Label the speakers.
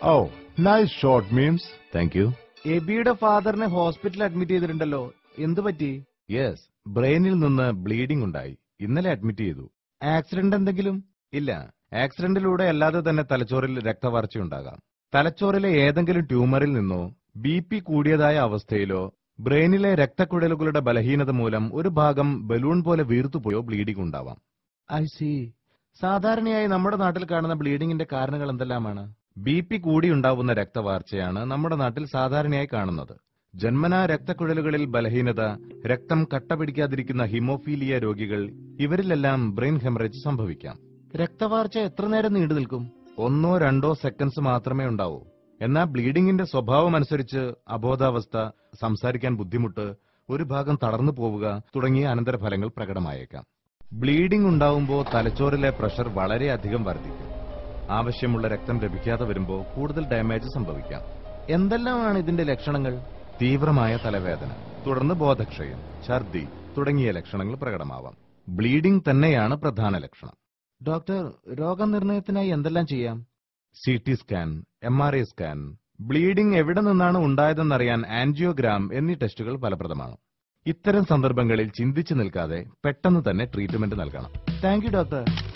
Speaker 1: Oh, nice shot, Memes.
Speaker 2: Thank you
Speaker 3: എബിയുടെ ഫാദറിനെ ഹോസ്പിറ്റലിൽ അഡ്മിറ്റ് ചെയ്തിട്ടുണ്ടല്ലോ എന്തു പറ്റി
Speaker 2: യെസ് ബ്രെയിനിൽ നിന്ന് ബ്ലീഡിംഗ് ഉണ്ടായി ഇന്നലെ അഡ്മിറ്റ് ചെയ്തു
Speaker 3: ആക്സിഡന്റ് എന്തെങ്കിലും
Speaker 2: ഇല്ല ആക്സിഡന്റിലൂടെ അല്ലാതെ തന്നെ തലച്ചോറിൽ രക്തവാർച്ച ഉണ്ടാകാം തലച്ചോറിലെ ഏതെങ്കിലും ട്യൂമറിൽ നിന്നോ ബി പി കൂടിയതായ അവസ്ഥയിലോ ബ്രെയിനിലെ രക്തക്കുഴലുകളുടെ ബലഹീനത മൂലം ഒരു ഭാഗം ബലൂൺ പോലെ വീർത്തുപോയോ ബ്ലീഡിംഗ് ഉണ്ടാവാം
Speaker 3: ഐ സി സാധാരണയായി നമ്മുടെ നാട്ടിൽ കാണുന്ന ബ്ലീഡിങ്ങിന്റെ കാരണങ്ങൾ എന്തെല്ലാമാണ്
Speaker 2: ബി പി കൂടിയുണ്ടാവുന്ന രക്തവാർച്ചയാണ് നമ്മുടെ നാട്ടിൽ സാധാരണയായി കാണുന്നത് ജന്മനാ രക്തക്കുഴലുകളിൽ ബലഹീനത രക്തം കട്ട പിടിക്കാതിരിക്കുന്ന ഹിമോഫീലിയ രോഗികൾ ഇവരിലെല്ലാം ബ്രെയിൻ ഹെമറേജ് സംഭവിക്കാം
Speaker 3: രക്തവാർച്ച എത്ര നേരം നീണ്ടു നിൽക്കും
Speaker 2: ഒന്നോ രണ്ടോ സെക്കൻഡ്സ് മാത്രമേ ഉണ്ടാവൂ എന്നാൽ ബ്ലീഡിംഗിന്റെ സ്വഭാവം അനുസരിച്ച് അബോധാവസ്ഥ സംസാരിക്കാൻ ബുദ്ധിമുട്ട് ഒരു ഭാഗം തളർന്നു പോവുക തുടങ്ങിയ അനന്തരഫലങ്ങൾ പ്രകടമായേക്കാം ബ്ലീഡിംഗ് ഉണ്ടാവുമ്പോൾ തലച്ചോറിലെ പ്രഷർ വളരെയധികം വർദ്ധിക്കും ആവശ്യമുള്ള രക്തം ലഭിക്കാതെ വരുമ്പോൾ കൂടുതൽ ഡാമേജ് സംഭവിക്കാം
Speaker 3: എന്തെല്ലാമാണ് ഇതിന്റെ ലക്ഷണങ്ങൾ
Speaker 2: തീവ്രമായ തലവേദന തുടർന്ന് ബോധക്ഷയം ഛർദി തുടങ്ങിയ ലക്ഷണങ്ങൾ പ്രകടമാവാം ബ്ലീഡിംഗ് തന്നെയാണ് പ്രധാന ലക്ഷണം
Speaker 3: ഡോക്ടർ രോഗനിർണയത്തിനായി എന്തെല്ലാം ചെയ്യാം
Speaker 2: C T scan M R I scan bleeding എവിടെ നിന്നാണ് ഉണ്ടായതെന്നറിയാൻ ആൻജിയോഗ്രാം എന്നീ ടെസ്റ്റുകൾ ഫലപ്രദമാണ് ഇത്തരം സന്ദർഭങ്ങളിൽ ചിന്തിച്ചു നിൽക്കാതെ പെട്ടെന്ന് തന്നെ ട്രീറ്റ്മെന്റ് നൽകണം
Speaker 3: താങ്ക് യു ഡോക്ടർ